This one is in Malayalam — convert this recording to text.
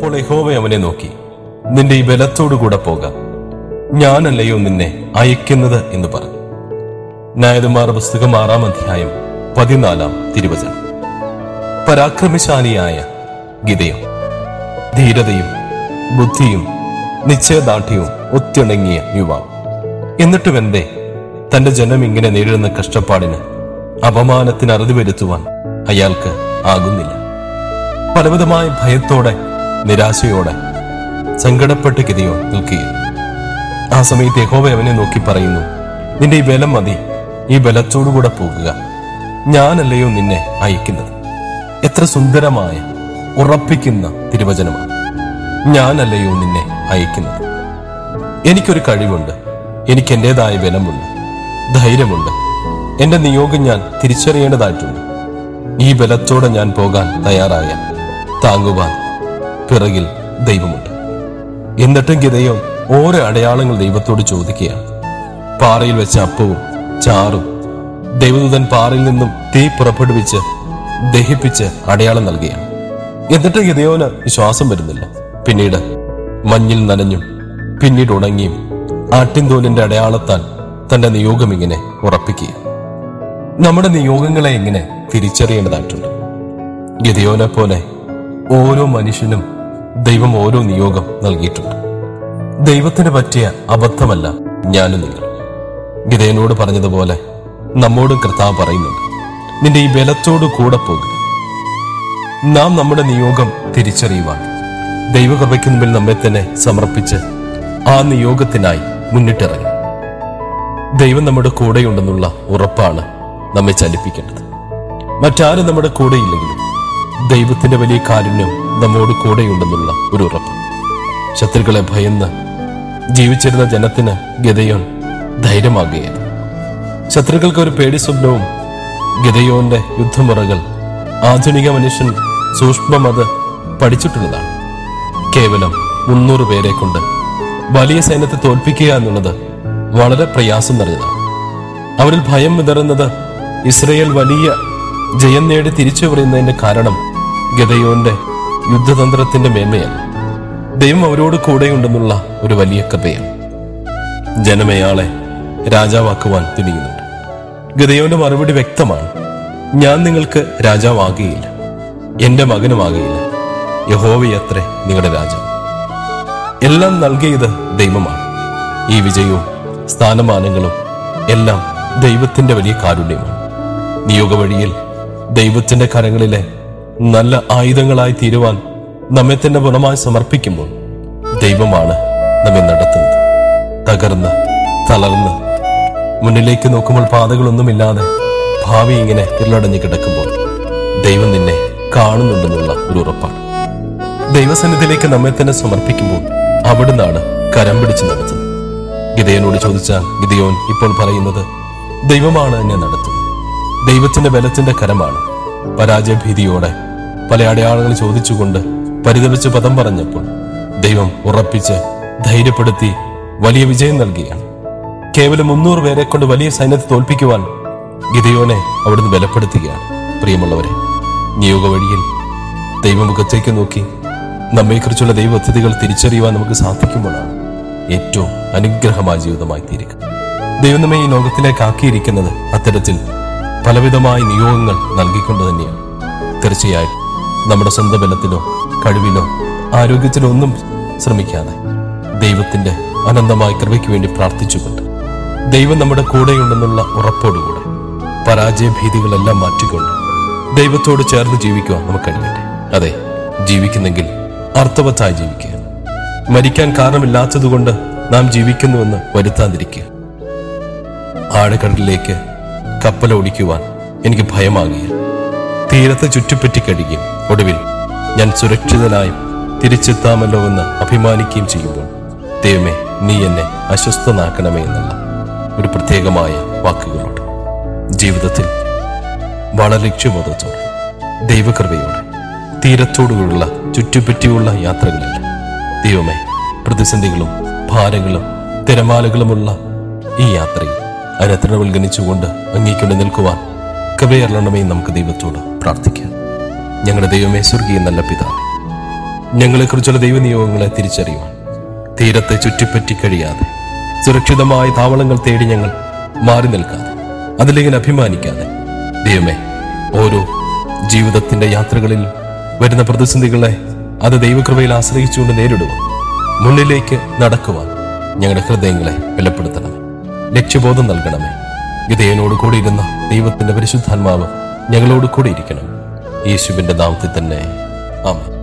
അപ്പോൾ യഹോവ അവനെ നോക്കി നിന്റെ ഈ ബലത്തോടുകൂടെ പോകാം ഞാനല്ലയോ നിന്നെ അയക്കുന്നത് എന്ന് പറഞ്ഞു ന്യായതുമാർ പുസ്തകം ആറാം അധ്യായം പതിനാലാം തിരുവചനം പരാക്രമശാലിയായ ഗിതയും ധീരതയും ബുദ്ധിയും നിശ്ചയദാർഢ്യവും ഒത്തിണങ്ങിയ യുവാവ് എന്നിട്ടും എന്തേ തന്റെ ജനം ഇങ്ങനെ നേരിടുന്ന കഷ്ടപ്പാടിന് അപമാനത്തിന് അറുതി വരുത്തുവാൻ അയാൾക്ക് ആകുന്നില്ല പലവിധമായ ഭയത്തോടെ നിരാശയോടെ സങ്കടപ്പെട്ട് ഗതിയോ നിൽക്കുകയും ആ സമയത്ത് യഹോവ അവനെ നോക്കി പറയുന്നു നിന്റെ ഈ ബലം മതി ഈ ബലത്തോടുകൂടെ പോകുക ഞാനല്ലയോ നിന്നെ അയക്കുന്നത് എത്ര സുന്ദരമായ ഉറപ്പിക്കുന്ന തിരുവചനമാണ് ഞാനല്ലയോ നിന്നെ അയക്കുന്നത് എനിക്കൊരു കഴിവുണ്ട് എനിക്ക് എന്റേതായ ബലമുണ്ട് ധൈര്യമുണ്ട് എന്റെ നിയോഗം ഞാൻ തിരിച്ചറിയേണ്ടതായിട്ടുണ്ട് ഈ ബലത്തോടെ ഞാൻ പോകാൻ തയ്യാറായ താങ്ങുവാൻ പിറകിൽ ദൈവമുണ്ട് എന്നിട്ടും ഗിതയോ ഓരോ അടയാളങ്ങൾ ദൈവത്തോട് ചോദിക്കുകയാണ് പാറയിൽ വെച്ച അപ്പവും ചാറും ദൈവദൂതൻ പാറയിൽ നിന്നും തീ പുറപ്പെടുവിച്ച് ദഹിപ്പിച്ച് അടയാളം നൽകുകയാണ് എന്നിട്ട് ഗിതയോന് ശ്വാസം വരുന്നില്ല പിന്നീട് മഞ്ഞിൽ നനഞ്ഞും പിന്നീട് ഉണങ്ങിയും ആട്ടിൻതോലിന്റെ അടയാളത്താൽ തന്റെ നിയോഗം ഇങ്ങനെ ഉറപ്പിക്കുക നമ്മുടെ നിയോഗങ്ങളെ എങ്ങനെ തിരിച്ചറിയേണ്ടതായിട്ടുണ്ട് ഗിതയോനെ പോലെ ഓരോ മനുഷ്യനും ദൈവം ഓരോ നിയോഗം നൽകിയിട്ടുണ്ട് ദൈവത്തിന് പറ്റിയ അബദ്ധമല്ല ഞാനും നിങ്ങൾ ഗിതയനോട് പറഞ്ഞതുപോലെ നമ്മോടും കർത്താവ് പറയുന്നുണ്ട് നിന്റെ ഈ ബലത്തോട് കൂടെ പോകുക നാം നമ്മുടെ നിയോഗം തിരിച്ചറിയുവാൻ ദൈവകൃപയ്ക്ക് മുമ്പിൽ നമ്മെ തന്നെ സമർപ്പിച്ച് ആ നിയോഗത്തിനായി മുന്നിട്ടിറങ്ങി ദൈവം നമ്മുടെ കൂടെയുണ്ടെന്നുള്ള ഉറപ്പാണ് നമ്മെ ചലിപ്പിക്കേണ്ടത് മറ്റാരും നമ്മുടെ കൂടെയില്ലെങ്കിലും ദൈവത്തിന്റെ വലിയ കാരുണ്യം നമ്മോട് കൂടെയുണ്ടെന്നുള്ള ഒരു ഉറപ്പ് ശത്രുക്കളെ ഭയന്ന് ജീവിച്ചിരുന്ന ജനത്തിന് ഗതയോൻ ധൈര്യമാകുകയായിരുന്നു ശത്രുക്കൾക്ക് ഒരു പേടി സ്വപ്നവും ഗതയോന്റെ യുദ്ധമുറകൾ ആധുനിക മനുഷ്യൻ സൂക്ഷ്മം അത് പഠിച്ചിട്ടുള്ളതാണ് കേവലം മുന്നൂറ് പേരെ കൊണ്ട് വലിയ സൈന്യത്തെ തോൽപ്പിക്കുക എന്നുള്ളത് വളരെ പ്രയാസം നിറഞ്ഞതാണ് അവരിൽ ഭയം വിതറുന്നത് ഇസ്രയേൽ വലിയ ജയം നേടി തിരിച്ചു പറയുന്നതിന്റെ കാരണം ഗതയോന്റെ യുദ്ധതന്ത്രത്തിന്റെ മേന്മയല്ല ദൈവം അവരോട് കൂടെയുണ്ടെന്നുള്ള ഒരു വലിയ കൃപയാണ് ജനമയാളെ രാജാവാക്കുവാൻ തുനിയുന്നുണ്ട് ഗതയോന്റെ മറുപടി വ്യക്തമാണ് ഞാൻ നിങ്ങൾക്ക് രാജാവാകുകയില്ല എന്റെ മകനുമാകുകയില്ല യഹോവയത്രേ നിങ്ങളുടെ രാജാവ് എല്ലാം നൽകിയത് ദൈവമാണ് ഈ വിജയവും സ്ഥാനമാനങ്ങളും എല്ലാം ദൈവത്തിന്റെ വലിയ കാരുണ്യമാണ് നിയോഗ വഴിയിൽ ദൈവത്തിന്റെ കരങ്ങളിലെ നല്ല ആയുധങ്ങളായി തീരുവാൻ നമ്മെ തന്നെ പൂർണ്ണമായി സമർപ്പിക്കുമ്പോൾ ദൈവമാണ് നമ്മെ നടത്തുന്നത് തകർന്ന് തളർന്ന് മുന്നിലേക്ക് നോക്കുമ്പോൾ പാതകളൊന്നുമില്ലാതെ ഭാവി ഇങ്ങനെ ഇരുളടഞ്ഞു കിടക്കുമ്പോൾ ദൈവം നിന്നെ കാണുന്നുണ്ടെന്നുള്ള ഒരു ഉറപ്പാണ് ദൈവസന്നിധിയിലേക്ക് നമ്മെ തന്നെ സമർപ്പിക്കുമ്പോൾ അവിടുന്നാണ് കരം പിടിച്ച് നടത്തുന്നത് ഗിതയനോട് ചോദിച്ചാൽ ഗിതയോൻ ഇപ്പോൾ പറയുന്നത് ദൈവമാണ് എന്നെ നടത്തുന്നത് ദൈവത്തിന്റെ ബലത്തിന്റെ കരമാണ് പരാജയഭീതിയോടെ പല അടയാളങ്ങൾ ചോദിച്ചുകൊണ്ട് പരിതപിച്ച് പദം പറഞ്ഞപ്പോൾ ദൈവം ഉറപ്പിച്ച് ധൈര്യപ്പെടുത്തി വലിയ വിജയം നൽകുകയാണ് കേവലം മുന്നൂറ് പേരെ കൊണ്ട് വലിയ സൈന്യത്തെ തോൽപ്പിക്കുവാൻ ഗിതയോനെ അവിടുന്ന് ബലപ്പെടുത്തുകയാണ് പ്രിയമുള്ളവരെ നിയോഗ വഴിയിൽ ദൈവമുഖത്തേക്ക് നോക്കി നമ്മെക്കുറിച്ചുള്ള ദൈവപദ്ധതികൾ തിരിച്ചറിയുവാൻ നമുക്ക് സാധിക്കുമ്പോഴാണ് ഏറ്റവും അനുഗ്രഹമായ ജീവിതമായി തീരുക ദൈവം നമ്മെ ഈ ലോകത്തിലേക്ക് ആക്കിയിരിക്കുന്നത് അത്തരത്തിൽ പലവിധമായ നിയോഗങ്ങൾ നൽകിക്കൊണ്ട് തന്നെയാണ് തീർച്ചയായും നമ്മുടെ സ്വന്തം ബലത്തിലോ കഴിവിലോ ആരോഗ്യത്തിലോ ഒന്നും ശ്രമിക്കാതെ ദൈവത്തിന്റെ അനന്തമായ കൃപയ്ക്ക് വേണ്ടി പ്രാർത്ഥിച്ചുകൊണ്ട് ദൈവം നമ്മുടെ കൂടെയുണ്ടെന്നുള്ള ഉറപ്പോടുകൂടെ പരാജയ ഭീതികളെല്ലാം മാറ്റിക്കൊണ്ട് ദൈവത്തോട് ചേർന്ന് ജീവിക്കുവാൻ നമുക്ക് കഴിയട്ടെ അതെ ജീവിക്കുന്നെങ്കിൽ അർത്ഥവത്തായി ജീവിക്കുക മരിക്കാൻ കാരണമില്ലാത്തതുകൊണ്ട് നാം ജീവിക്കുന്നുവെന്ന് വരുത്താതിരിക്കുക ആഴക്കടലിലേക്ക് കപ്പൽ ഓടിക്കുവാൻ എനിക്ക് ഭയമാകുക തീരത്ത് ചുറ്റിപ്പറ്റി കഴിയുകയും ഒടുവിൽ ഞാൻ സുരക്ഷിതനായും തിരിച്ചെത്താമല്ലോ എന്ന് അഭിമാനിക്കുകയും ചെയ്യുമ്പോൾ ദൈവമേ നീ എന്നെ അസ്വസ്ഥനാക്കണമേ എന്നുള്ള ഒരു പ്രത്യേകമായ വാക്കുകളോട് ജീവിതത്തിൽ വളരെ ലക്ഷ്യബോധത്തോടെ ദൈവകൃപയോടെ തീരത്തോടുകൂടുള്ള ചുറ്റുപറ്റിയുള്ള യാത്രകളിൽ ദൈവമേ പ്രതിസന്ധികളും ഭാരങ്ങളും തിരമാലകളുമുള്ള ഈ യാത്രയിൽ അതിനെ ഉൽഗണിച്ചുകൊണ്ട് അങ്ങേക്കൊണ്ട് നിൽക്കുവാൻ കൃപയറണമേ നമുക്ക് ദൈവത്തോട് പ്രാർത്ഥിക്കാം ഞങ്ങളുടെ ദൈവമേ സ്വർഗീയ നല്ല പിതാവേ ഞങ്ങളെക്കുറിച്ചുള്ള ദൈവനിയോഗങ്ങളെ തിരിച്ചറിയുവാൻ തീരത്തെ ചുറ്റിപ്പറ്റി കഴിയാതെ സുരക്ഷിതമായ താവളങ്ങൾ തേടി ഞങ്ങൾ മാറി നിൽക്കാതെ അതിലിങ്ങനെ അഭിമാനിക്കാതെ ദൈവമേ ഓരോ ജീവിതത്തിന്റെ യാത്രകളിൽ വരുന്ന പ്രതിസന്ധികളെ അത് ദൈവകൃപയിൽ ആശ്രയിച്ചുകൊണ്ട് നേരിടുവാൻ മുന്നിലേക്ക് നടക്കുവാൻ ഞങ്ങളുടെ ഹൃദയങ്ങളെ ബലപ്പെടുത്തണമേ ലക്ഷ്യബോധം നൽകണമേ ഗതയനോട് കൂടി ഇരുന്ന ദൈവത്തിന്റെ പരിശുദ്ധാത്മാവ് ഞങ്ങളോട് കൂടി ഇരിക്കണം യേശുവിന്റെ നാമത്തിൽ തന്നെ ആമേൻ